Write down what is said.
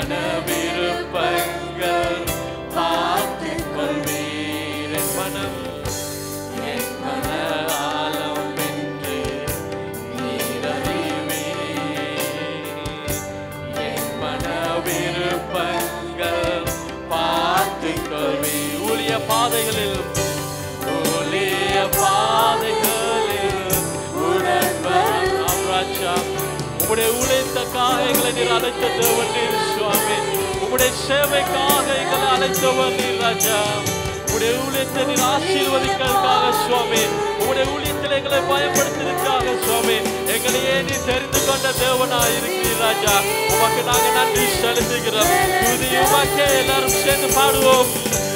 மன விருப்பங்கள் பார்த்துக் கொள்வீர் என் மனம் என் மன ஆழம் என்று நீர் அறிவீர். என் மன விருப்பங்கள் பார்த்துக் கொள்வீர். ஊழிய பாதைகளில் ஊழிய பாதைகளில் உடன் வரும் ராஜா உம்முடைய உழைத்த காயங்களை நீர் அழைத்த தேவன் நீர் சுவாமி உம்முடைய சேவைக்காக எங்களை அழைத்தவர் நீர் ராஜா உம்முடைய ஊழியத்தை நீர் ஆசீர்வதிக்கிறதுக்காக சுவாமி உம்முடைய ஊழியத்தில் எங்களை பயப்படுத்துறதுக்காக சுவாமி எங்களையே நீ தெரிந்து கொண்ட தேவனாய் இருக்கிறீர் ராஜா உமக்கு நாங்க நன்றி செலுத்துகிறோம் துதி உமக்கே எல்லாரும் சேர்ந்து பாடுவோம்